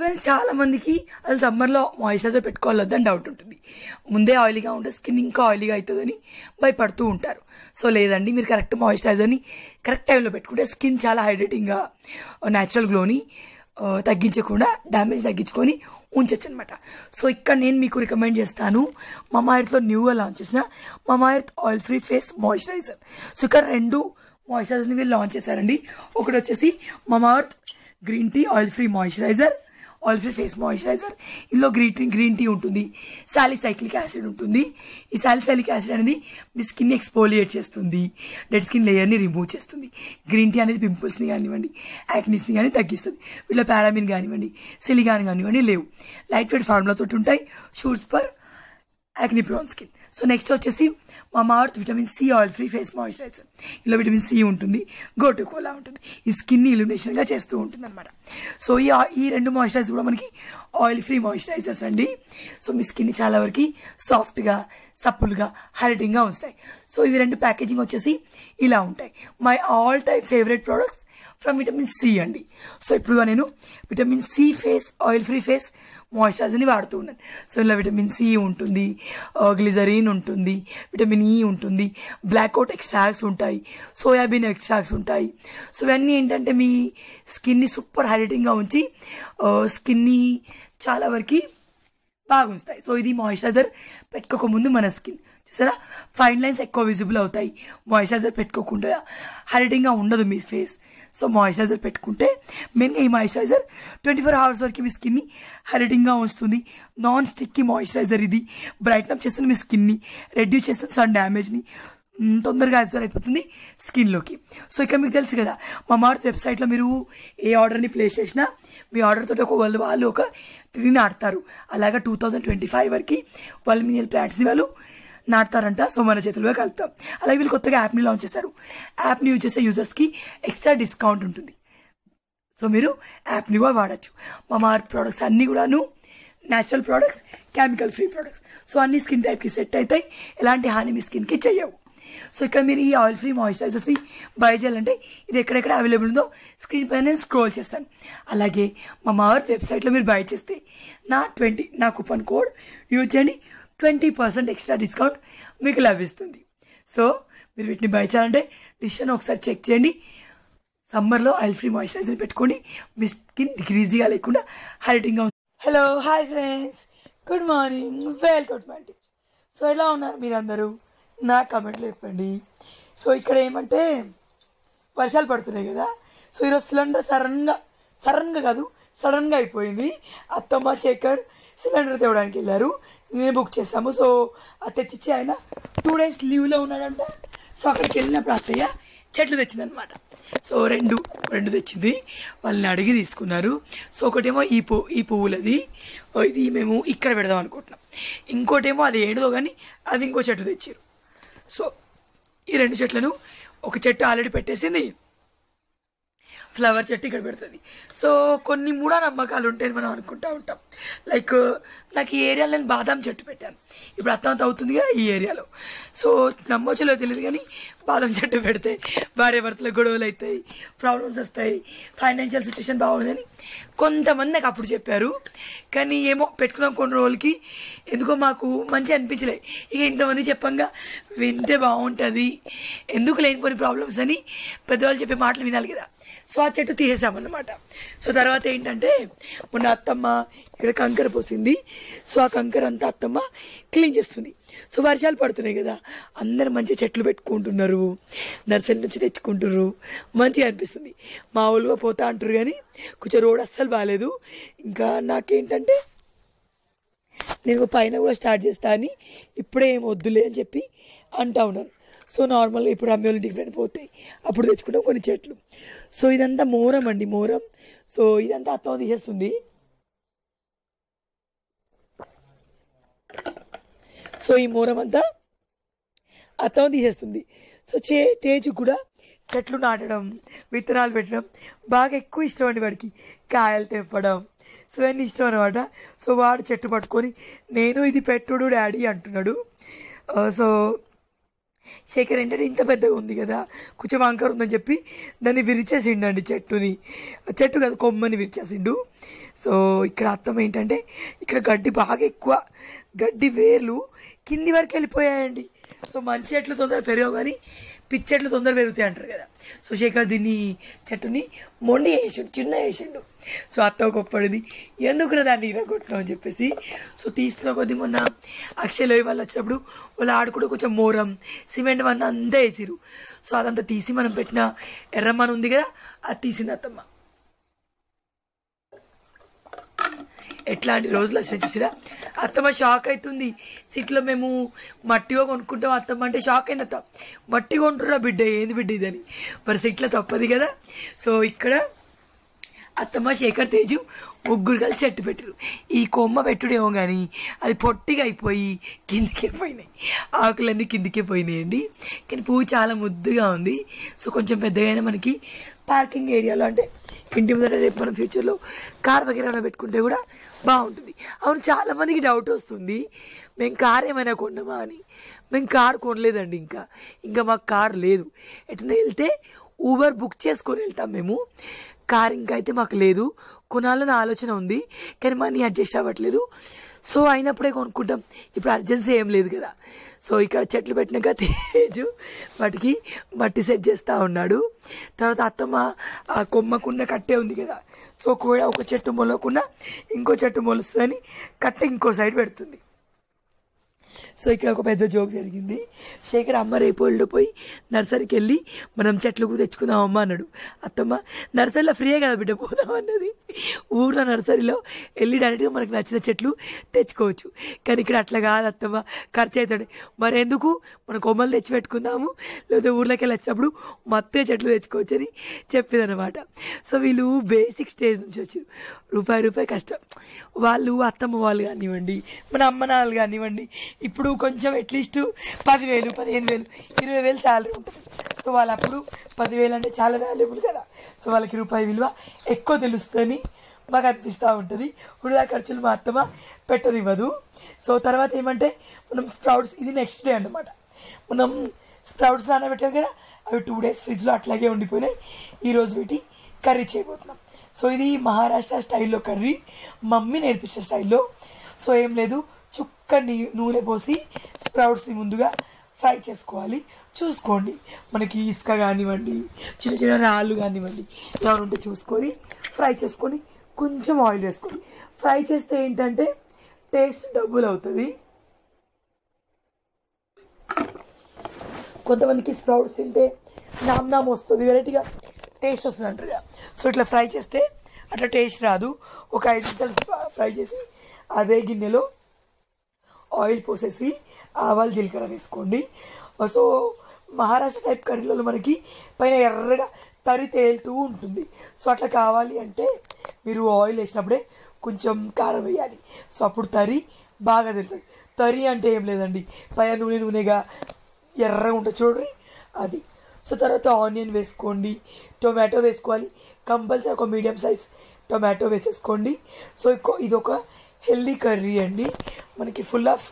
Friends చాలా మందికి అది సమ్మర్లో మాయిశ్చరైజర్ పెట్టుకోవాలి వద్దని డౌట్ ఉంటుంది ముందే ఆయిలీగా ఉంటే స్కిన్ ఇంకా ఆయిలీగా అవుతుందని భయపడుతూ ఉంటారు సో లేదండి మీరు కరెక్ట్ మాయిశ్చరైజర్ని కరెక్ట్ టైంలో పెట్టుకుంటే స్కిన్ చాలా హైడ్రేటింగ్గా న్యాచురల్ గ్లోని ఆ, తగ్గించకుండా డ్యామేజ్ తగ్గించుకొని ఉంచచ్చు అనమాట సో ఇక్కడ నేను మీకు రికమెండ్ చేస్తాను మమా ఎర్త్లో న్యూగా లాంచ్ చేసిన Mamaearth oil free face moisturiser so ఇక్కడ రెండు మాయిశ్చరైజర్ని వీళ్ళు లాంచ్ చేశారండి ఒకటి వచ్చేసి Mamaearth green tea oil free moisturiser oil free face moisturiser ఇందులో గ్రీన్ టీ గ్రీన్ టీ ఉంటుంది సాలిసైక్లిక్ యాసిడ్ ఉంటుంది ఈ సాలిసైక్లిక్ యాసిడ్ అనేది మీ స్కిన్ ఎక్స్పోలియేట్ చేస్తుంది డెడ్ స్కిన్ లేయర్ని రిమూవ్ చేస్తుంది గ్రీన్ టీ అనేది పింపుల్స్ని కానివ్వండి యాక్నీస్ని కానీ తగ్గిస్తుంది వీటిలో పారామిన్ కానివ్వండి సిలిగాన్ కానివ్వండి లేవు లైట్ వెయిట్ ఫార్ములా తోటి ఉంటాయి suits for acne prone skin so next వచ్చేసి Mamaearth vitamin C oil free face moisturiser ఇందులో విటమిన్ సి ఉంటుంది గోటు కోలా ఉంటుంది ఈ స్కిన్ని ఇల్యూమినేషన్గా చేస్తూ ఉంటుంది అనమాట సో ఈ ఆ- ఈ రెండు మాయిశ్చరైజర్ కూడా మనకి ఆయిల్ ఫ్రీ మాయిశ్చరైజర్స్ అండి సో మీ స్కిన్ చాలా వరకు సాఫ్ట్గా సప్పులుగా హైలైటింగ్గా వస్తాయి సో ఇవి రెండు ప్యాకేజింగ్ వచ్చేసి ఇలా ఉంటాయి my all time favourite products from vitamin C అండి సో ఇప్పుడుగా నేను vitamin C face oil free face మాయిశ్చరైజర్ని వాడుతూ ఉన్నాను సో ఇలా విటమిన్ సి ఉంటుంది గ్లిజరీన్ ఉంటుంది విటమిన్ ఈ ఉంటుంది బ్లాక్ అవుట్ ఎక్స్ట్రాక్ట్స్ ఉంటాయి సోయాబీన్ ఎక్స్ట్రాక్ట్స్ ఉంటాయి సో ఇవన్నీ ఏంటంటే మీ స్కిన్ని సూపర్ హైలైటింగ్గా ఉంచి స్కిన్ని చాలా వరకు బాగా ఉంచుతాయి సో ఇది మాయిశ్చరైజర్ పెట్టుకోక ముందు మన స్కిన్ చూసారా ఫైన్ లైన్స్ ఎక్కువ విజిబుల్ అవుతాయి మాయిశ్చరైజర్ పెట్టుకోకుండా హైలైటింగ్గా ఉండదు మీ ఫేస్ సో మాయిశ్చరైజర్ పెట్టుకుంటే మెయిన్గా ఈ మాయిశ్చరైజర్ ట్వంటీ ఫోర్ అవర్స్ వరకు మీ స్కిన్ని హైలైటింగ్గా ఉంచుతుంది నాన్ స్టిక్కి మాయిశ్చరైజర్ ఇది బ్రైట్న్ అప్ చేస్తుంది మీ స్కిన్ని రెడ్యూస్ చేస్తుంది సన్ డ్యామేజ్ని మ్, తొందరగా అబ్జర్వ్ అయిపోతుంది స్కిన్లోకి సో ఇక్కడ మీకు తెలుసు కదా మా మార్త్ వెబ్సైట్లో మీరు ఏ ఆర్డర్ని ప్లేస్ చేసినా మీ ఆర్డర్ తోటి ఒక వాళ్ళు వాళ్ళు ఒక ట్రీ నాటుతారు అలాగా టూ థౌజండ్ ట్వంటీ ఫైవ్ వరకు వాళ్ళు మినియల్ ప్లాంట్స్ని వాళ్ళు నాటుతారంట సో మన చేతులుగా కలుపుతాం అలాగే వీళ్ళు కొత్తగా యాప్ని లాంచ్ చేస్తారు యాప్ని యూజ్ చేసే యూజర్స్కి ఎక్స్ట్రా డిస్కౌంట్ ఉంటుంది సో మీరు యాప్ని కూడా వాడచ్చు మా మార్త్ ప్రోడక్ట్స్ అన్నీ కూడాను natural products chemical free products so అన్ని స్కిన్ టైప్కి సెట్ అవుతాయి ఎలాంటి హాని మీ స్కిన్కి చెయ్యవు సో ఇక్కడ మీరు ఈ ఆయిల్ ఫ్రీ మాయిశ్చరైజర్స్ని బై చేయాలంటే ఇది ఎక్కడెక్కడ అవైలబుల్ ఉందో స్క్రీన్ పైన నేను స్క్రోల్ చేస్తాను అలాగే మా మార్త్ వెబ్సైట్లో మీరు బై చేస్తే నా ట్వంటీ నా కూపన్ కోడ్ యూజ్ చేయండి ట్వంటీ పర్సెంట్ ఎక్స్ట్రా డిస్కౌంట్ మీకు లభిస్తుంది సో మీరు వీటిని బై చేయాలంటే డిసిషన్ ఒకసారి చెక్ చేయండి సమ్మర్లో ఆయిల్ ఫ్రీ మాయిశ్చరైజర్ పెట్టుకోండి మీ స్కిన్ గ్రీజీగా లేకుండా హైలైటింగ్గా ఉంది hello hi friends good morning welcome to my tips so ఎలా ఉన్నారు మీరందరూ నా కమెంట్లో చెప్పండి సో ఇక్కడ ఏమంటే వర్షాలు పడుతున్నాయి కదా సో ఈరోజు సిలిండర్ సడన్గా సడన్గా కాదు సడన్గా అయిపోయింది అత్తమ్మ శేఖర్ సిలిండర్ తేవడానికి వెళ్ళారు నేనే బుక్ చేసాము సో అది తెచ్చిచ్చి ఆయన టూ డేస్ లీవ్లో ఉన్నాడంట సో అక్కడికి వెళ్ళినప్పుడు అత్తయ్య చెట్లు తెచ్చిందనమాట సో రెండు రెండు తెచ్చింది వాళ్ళని అడిగి తీసుకున్నారు సో ఒకటేమో ఈ పువ్వు ఈ పువ్వులది ఓ ఇది మేము ఇక్కడ పెడదాం అనుకుంటున్నాం ఇంకోటేమో అది ఏంటిదో కానీ అది ఇంకో చెట్టు తెచ్చారు సో ఈ రెండు చెట్లను ఒక చెట్టు ఆల్రెడీ పెట్టేసింది ఫ్లవర్ చెట్టు ఇక్కడ పెడుతుంది సో కొన్ని మూఢనమ్మకాలు ఉంటాయని మనం అనుకుంటా ఉంటాం లైక్ నాకు ఈ ఏరియాలో నేను బాదాం చెట్టు పెట్టాను ఇప్పుడు అర్థం అవుతుంది కదా ఈ ఏరియాలో సో నమ్మొచ్చులో తెలియదు కానీ బాదం చెట్టు పెడితే భార్య భర్తలకు గొడవలు అవుతాయి ప్రాబ్లమ్స్ వస్తాయి ఫైనాన్షియల్ సిచ్యుయేషన్ బాగుందని కొంతమంది నాకు అప్పుడు చెప్పారు కానీ ఏమో పెట్టుకున్నాం కొన్ని రోజులకి ఎందుకో మాకు మంచి అనిపించలే ఇక ఇంతమంది చెప్పంగా వింటే బాగుంటుంది ఎందుకు లేనిపోని ప్రాబ్లమ్స్ అని పెద్దవాళ్ళు చెప్పే మాటలు వినాలి కదా సో ఆ చెట్టు తీసేసామన్నమాట సో తర్వాత ఏంటంటే మొన్న అత్తమ్మ ఇక్కడ కంకర పోసింది సో ఆ కంకర అంతా అత్తమ్మ క్లీన్ చేస్తుంది సో వర్షాలు పడుతున్నాయి కదా అందరు మంచి చెట్లు పెట్టుకుంటున్నారు నర్సరీ నుంచి తెచ్చుకుంటున్నారు మంచిగా అనిపిస్తుంది మామూలుగా పోతా అంటారు కానీ కొంచెం రోడ్ అస్సలు బాగాలేదు ఇంకా నాకేంటంటే నేను పైన కూడా స్టార్ట్ చేస్తా అని ఇప్పుడే ఏం వద్దులే అని చెప్పి అంటా ఉన్నాను సో నార్మల్గా ఇప్పుడు అమ్మే వాళ్ళ ఇంటికి పోతాయి అప్పుడు తెచ్చుకున్నాం కొన్ని చెట్లు సో ఇదంతా మోరం అండి మోరం సో ఇదంతా అత్తం తీసేస్తుంది సో ఈ మోరం అంతా అత్తం తీసేస్తుంది సో చే తేజు కూడా చెట్లు నాటడం విత్తనాలు పెట్టడం బాగా ఎక్కువ ఇష్టం అండి వాడికి కాయలు తెప్పడం సో అన్నీ ఇష్టం అనమాట సో వాడు చెట్టు పట్టుకొని నేను ఇది పెట్టుడు డాడీ అంటున్నాడు ఆ, సో శేఖర్ ఏంటంటే ఇంత పెద్దగా ఉంది కదా కొంచెం వంకర ఉందని చెప్పి దాన్ని విరిచేసిండండి చెట్టుని చెట్టు కదా కొమ్మని విరిచేసిండు సో ఇక్కడ అర్థం ఏంటంటే ఇక్కడ గడ్డి బాగా ఎక్కువ గడ్డి వేర్లు కింది వరకు వెళ్ళిపోయాయండి సో మంచి చెట్లు తొందర పెరగవు కానీ పిచ్చి చెట్లు తొందర పెరుగుతాయి అంటారు కదా సో శేఖర్ దీన్ని చెట్టుని మొండి వేసిండు చిన్న వేసిండు సో అత్త గొప్పడిది ఎందుకు దాన్ని ఇరగొట్టడం అని చెప్పేసి సో తీస్తున్న కొద్దీ మొన్న అక్షయలోయ వాళ్ళు వచ్చినప్పుడు వాళ్ళు ఆడుకుంటూ కొంచెం మోరం సిమెంట్ వన్న అంతా వేసిరు సో అదంతా తీసి మనం పెట్టిన ఎర్రమ్మని ఉంది కదా అది తీసింది అత్తమ్మ ఎట్లాంటి రోజులు వచ్చినాయి చూసిరా అత్తమ్మ షాక్ అవుతుంది సిట్లో మేము మట్టిగా కొనుక్కుంటాం అత్తమ్మ అంటే షాక్ అయింది అత్త మట్టి కొంటురా బిడ్డ ఏంది బిడ్డ ఇదని మరి సిట్లో తప్పదు కదా సో ఇక్కడ అత్తమ్మ శేఖర్ తేజు ముగ్గురు కలిసి చెట్టు పెట్టారు ఈ కొమ్మ పెట్టుడేమో కానీ అది పొట్టిగా అయిపోయి కిందికే పోయినాయి ఆకులన్నీ కిందికే పోయినాయండి కానీ పువ్వు చాలా ముద్దుగా ఉంది సో కొంచెం పెద్దగా మనకి పార్కింగ్ ఏరియాలో అంటే ఇంటి ముందర రేపు మనం ఫ్యూచర్లో కార్ వగేరా పెట్టుకుంటే కూడా బాగుంటుంది అవును చాలా మందికి డౌట్ వస్తుంది మేము కార్ ఏమైనా కొన్నామా అని మేము కార్ కొనలేదండి ఇంకా ఇంకా మాకు కార్ లేదు ఎట్లా వెళ్తే ఊబర్ బుక్ చేసుకొని వెళ్తాం మేము కార్ ఇంకా అయితే మాకు లేదు కొనాలని ఆలోచన ఉంది కానీ మనీ అడ్జస్ట్ అవ్వట్లేదు సో అయినప్పుడే కొనుక్కుంటాం ఇప్పుడు అర్జెన్సీ ఏం లేదు కదా సో ఇక్కడ చెట్లు పెట్టినాక తేజు వాటికి మట్టి సెట్ చేస్తూ ఉన్నాడు తర్వాత అత్తమ్మ ఆ కొమ్మకున్న కట్టే ఉంది కదా సో కూడా ఒక చెట్టు మొలకున్న ఇంకో చెట్టు మొలుస్తుందని కట్టె ఇంకో సైడ్ పెడుతుంది సో ఇక్కడ ఒక పెద్ద జోక్ జరిగింది శేఖర్ అమ్మ రేపు వెళ్ళిపోయి నర్సరీకి వెళ్ళి మనం చెట్లకు తెచ్చుకుందాం అమ్మ అన్నాడు అత్తమ్మ నర్సరీలో ఫ్రీయే కదా బిడ్డ పోదాం అన్నది ఊర్లో నర్సరీలో వెళ్ళి డైరెక్ట్గా మనకు నచ్చిన చెట్లు తెచ్చుకోవచ్చు కానీ ఇక్కడ అట్లా కాదు అత్తమ్మ ఖర్చు అవుతాడు మరి ఎందుకు మన కొమ్మలు తెచ్చి పెట్టుకుందాము లేదా ఊర్లోకి వెళ్ళి వచ్చినప్పుడు మత్తే చెట్లు తెచ్చుకోవచ్చు అని చెప్పేదన్నమాట సో వీళ్ళు బేసిక్ స్టేజ్ నుంచి వచ్చారు రూపాయి రూపాయి కష్టం వాళ్ళు అత్తమ్మ వాళ్ళు కానివ్వండి మన అమ్మ నాన్నలు కానివ్వండి ఇప్పుడు కొంచెం అట్లీస్ట్ పదివేలు పదిహేను వేలు ఇరవై వేలు శాలరీ ఉంటుంది సో వాళ్ళు అప్పుడు పదివేలు అంటే చాలా వాల్యుబుల్ కదా సో వాళ్ళకి రూపాయి విలువ ఎక్కువ తెలుస్తుందని మాకు అనిపిస్తూ ఉంటుంది వృధా ఖర్చులు మా అత్తమ్మ పెట్టనివ్వదు సో తర్వాత ఏమంటే మనం స్ప్రౌట్స్ ఇది నెక్స్ట్ డే అన్నమాట మనం స్ప్రౌట్స్ నానబెట్టాం కదా అవి టూ డేస్ ఫ్రిడ్జ్లో అట్లాగే ఉండిపోయినాయి ఈరోజు వీటి కర్రీ చేయబోతున్నాం సో ఇది మహారాష్ట్ర స్టైల్లో కర్రీ మమ్మీ నేర్పించిన స్టైల్లో సో ఏం లేదు చుక్క నీ నూనె పోసి స్ప్రౌట్స్ని ముందుగా ఫ్రై చేసుకోవాలి చూసుకోండి మనకి ఇసుక కానివ్వండి చిన్న చిన్న రాళ్ళు కానివ్వండి ఏమైనా ఉంటే చూసుకొని ఫ్రై చేసుకొని కొంచెం ఆయిల్ వేసుకోండి ఫ్రై చేస్తే ఏంటంటే టేస్ట్ డబుల్ అవుతుంది కొంతమందికి స్ప్రౌట్స్ తింటే నామ్ నామ్ వస్తుంది వెరైటీగా టేస్ట్ వస్తుంది అంటారు కదా. సో ఇట్లా ఫ్రై చేస్తే అట్లా టేస్ట్ రాదు ఒక ఐదు నిమిషాలు స్ప- ఫ్రై చేసి అదే గిన్నెలో ఆయిల్ పోసేసి ఆవాలు జీలకర్ర వేసుకోండి సో మహారాష్ట్ర టైప్ కర్రీలలో మనకి పైన ఎర్రగా తరి తేలుతూ ఉంటుంది సో అట్లా కావాలి అంటే మీరు ఆయిల్ వేసినప్పుడే కొంచెం కారం వేయాలి సో అప్పుడు తరి బాగా తెలుస్తుంది తరి అంటే ఏం లేదండి పైన నూనె నూనెగా ఎర్రగా ఉంటుంది చూడండి అది సో తర్వాత ఆనియన్ వేసుకోండి టొమాటో వేసుకోవాలి కంపల్సరీ ఒక మీడియం సైజ్ టొమాటో వేసేసుకోండి సో ఇక- ఇది ఒక హెల్దీ కర్రీ అండి మనకి ఫుల్ ఆఫ్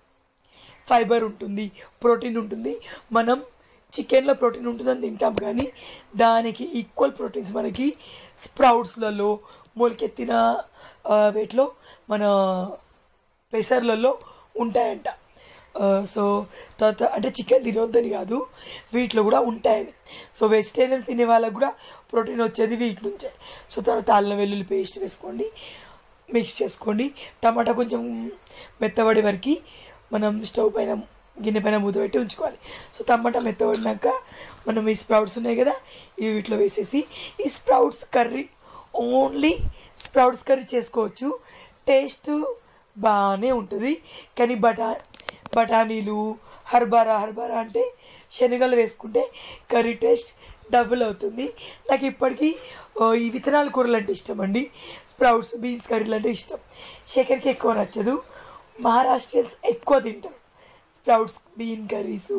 ఫైబర్ ఉంటుంది ప్రోటీన్ ఉంటుంది మనం చికెన్లో ప్రోటీన్ ఉంటుందని తింటాం కానీ దానికి ఈక్వల్ ప్రోటీన్స్ మనకి స్ప్రౌట్స్లలో మొలకెత్తిన ఆ, వేటిలో మన పెసర్లలో ఉంటాయంట ఆ, సో తర్వాత అంటే చికెన్ తినొద్దని కాదు వీటిలో కూడా ఉంటాయని సో వెజిటేరియన్స్ తినే వాళ్ళకి కూడా ప్రోటీన్ వచ్చేది వీటి నుంచే సో తర్వాత అల్లం వెల్లుల్లి పేస్ట్ వేసుకోండి మిక్స్ చేసుకోండి టమాటా కొంచెం మెత్తబడే వరకు మనం స్టవ్ పైన గిన్నె పైన మూత పెట్టి ఉంచుకోవాలి సో టమాటా మెత్తబడినాక మనం ఈ స్ప్రౌట్స్ ఉన్నాయి కదా ఇవి వీటిలో వేసేసి ఈ sprouts curry only sprouts curry చేసుకోవచ్చు టేస్ట్ బాగానే ఉంటుంది కానీ బఠా బఠానీలు హర్బారా హర్బారా అంటే శనగలు వేసుకుంటే కర్రీ టేస్ట్ డబుల్ అవుతుంది నాకు ఇప్పటికీ ఓ, ఈ విత్తనాల కూరలు అంటే ఇష్టం అండి స్ప్రౌట్స్ బీన్స్ కర్రీలు అంటే ఇష్టం శేఖర్కి ఎక్కువ నచ్చదు మహారాష్ట్రియన్స్ ఎక్కువ తింటారు sprouts bean curries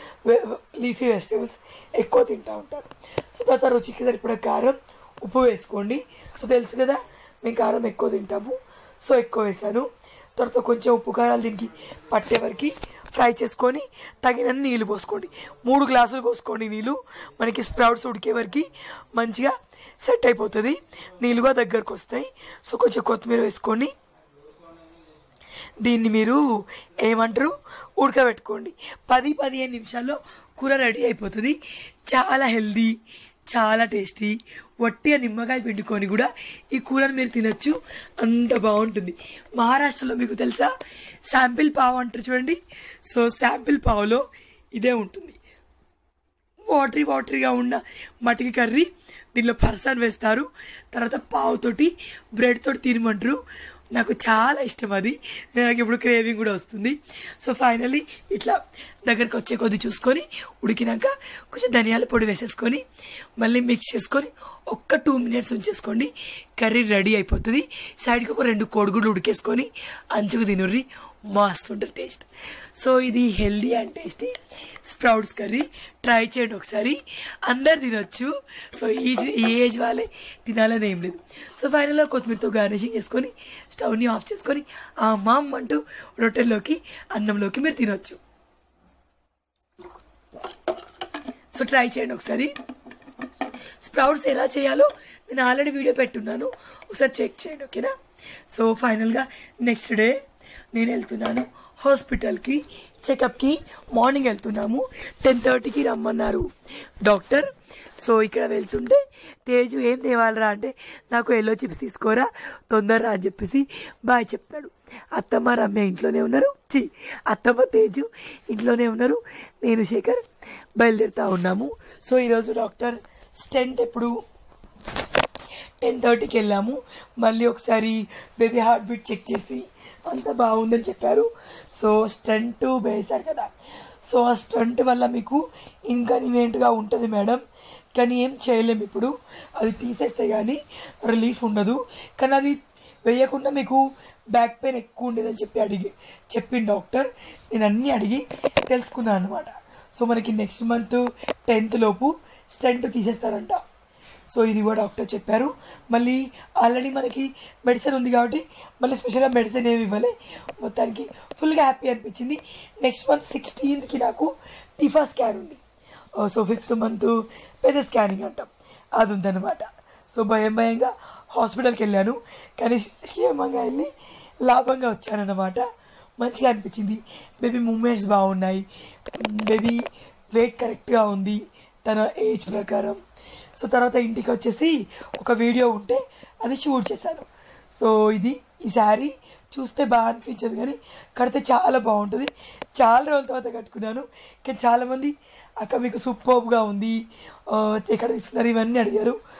leafy vegetables ఎక్కువ తింటూ ఉంటారు సో తర్వాత రుచికి సరిపడ కారం ఉప్పు వేసుకోండి సో తెలుసు కదా మేము కారం ఎక్కువ తింటాము సో ఎక్కువ వేసాను తర్వాత కొంచెం ఉప్పు కారాలు దీనికి పట్టే వరకు ఫ్రై చేసుకొని తగినన్ని నీళ్ళు పోసుకోండి మూడు గ్లాసులు పోసుకోండి నీళ్ళు మనకి స్ప్రౌట్స్ ఉడికే వరకు మంచిగా సెట్ అయిపోతుంది నీళ్ళుగా దగ్గరకు వస్తాయి సో కొంచెం కొత్తిమీర వేసుకోండి దీన్ని మీరు ఏమంటారు ఉడకబెట్టుకోండి పది పదిహేను నిమిషాల్లో కూర రెడీ అయిపోతుంది చాలా హెల్దీ చాలా టేస్టీ వట్టిగా నిమ్మకాయ పిండుకొని కూడా ఈ కూరను మీరు తినొచ్చు అంత బాగుంటుంది మహారాష్ట్రలో మీకు తెలుసా శాంపిల్ పావు అంటారు చూడండి సో శాంపిల్ పావులో ఇదే ఉంటుంది వాటరీ వాటరీగా ఉన్న మటికి కర్రీ దీనిలో పర్సన్ వేస్తారు తర్వాత పావుతోటి బ్రెడ్ తోటి తినమంటారు నాకు చాలా ఇష్టం అది నాకు ఇప్పుడు క్రేవింగ్ కూడా వస్తుంది సో ఫైనల్లీ ఇట్లా దగ్గరకు వచ్చే కొద్ది చూసుకొని ఉడికినాక కొంచెం ధనియాల పొడి వేసేసుకొని మళ్ళీ మిక్స్ చేసుకొని ఒక్క టూ మినిట్స్ ఉంచేసుకోండి కర్రీ రెడీ అయిపోతుంది సైడ్కి ఒక రెండు కోడిగుడ్లు ఉడికేసుకొని అంచుకు తినుర్రి మస్తు ఉంటుంది టేస్ట్ సో ఇది healthy and tasty sprouts curry try చేయండి ఒకసారి అందరు తినొచ్చు సో ఈ ఈ ఏజ్ వాళ్ళే తినాలని ఏం లేదు సో ఫైనల్గా కొత్తిమీరతో గార్నిషింగ్ చేసుకొని స్టవ్ని ఆఫ్ చేసుకొని ఆ మామ్ అంటూ రొట్టెల్లోకి అన్నంలోకి మీరు తినొచ్చు సో ట్రై చేయండి ఒకసారి స్ప్రౌట్స్ ఎలా చేయాలో నేను ఆల్రెడీ వీడియో పెట్టున్నాను ఒకసారి చెక్ చేయండి ఓకేనా సో ఫైనల్గా నెక్స్ట్ డే నేను వెళ్తున్నాను హాస్పిటల్కి చెకప్కి మార్నింగ్ వెళ్తున్నాము టెన్ థర్టీకి రమ్మన్నారు డాక్టర్ సో ఇక్కడ వెళ్తుంటే తేజు ఏం తేవాలరా అంటే నాకు ఎల్లో చిప్స్ తీసుకోరా తొందరరా అని చెప్పేసి బాయ్ చెప్తాడు అత్తమ్మ రమ్య ఇంట్లోనే ఉన్నారు చి అత్తమ్మ తేజు ఇంట్లోనే ఉన్నారు నేను శేఖర్ బయలుదేరుతా ఉన్నాము సో ఈరోజు డాక్టర్ స్టెంట్ ఎప్పుడు టెన్ థర్టీకి వెళ్ళాము మళ్ళీ ఒకసారి బేబీ హార్ట్ బీట్ చెక్ చేసి అంత బాగుందని చెప్పారు సో స్టంట్ వేశారు కదా సో ఆ స్టంట్ వల్ల మీకు ఇన్కన్వీనియంట్గా ఉంటుంది మేడం కానీ ఏం చేయలేము ఇప్పుడు అది తీసేస్తే కానీ రిలీఫ్ ఉండదు కానీ అది వేయకుండా మీకు బ్యాక్ పెయిన్ ఎక్కువ ఉండేదని చెప్పి అడిగి చెప్పింది డాక్టర్ నేను అన్నీ అడిగి తెలుసుకున్నాను అనమాట సో మనకి నెక్స్ట్ మంత్ టెన్త్ లోపు స్టెంట్ తీసేస్తారంట సో ఇది కూడా డాక్టర్ చెప్పారు మళ్ళీ ఆల్రెడీ మనకి మెడిసిన్ ఉంది కాబట్టి మళ్ళీ స్పెషల్గా మెడిసిన్ ఏమి ఇవ్వలే మొత్తానికి ఫుల్గా హ్యాపీ అనిపించింది నెక్స్ట్ మంత్ సిక్స్టీన్త్కి నాకు టిఫా స్కాన్ ఉంది సో ఫిఫ్త్ మంత్ పెద్ద స్కానింగ్ అంటాం అది ఉందన్నమాట సో భయం భయంగా హాస్పిటల్కి వెళ్ళాను కానీ క్షేమంగా వెళ్ళి లాభంగా వచ్చానన్నమాట మంచిగా అనిపించింది బేబీ మూమెంట్స్ బాగున్నాయి బేబీ వెయిట్ కరెక్ట్గా ఉంది తన ఏజ్ ప్రకారం సో తర్వాత ఇంటికి వచ్చేసి ఒక వీడియో ఉంటే అది షూట్ చేశాను సో ఇది ఈ శారీ చూస్తే బాగా అనిపించదు కానీ కడితే చాలా బాగుంటుంది చాలా రోజుల తర్వాత కట్టుకున్నాను కానీ చాలామంది అక్క మీకు సూపర్గా ఉంది ఆ, ఎక్కడ తీసుకున్నారు ఇవన్నీ అడిగారు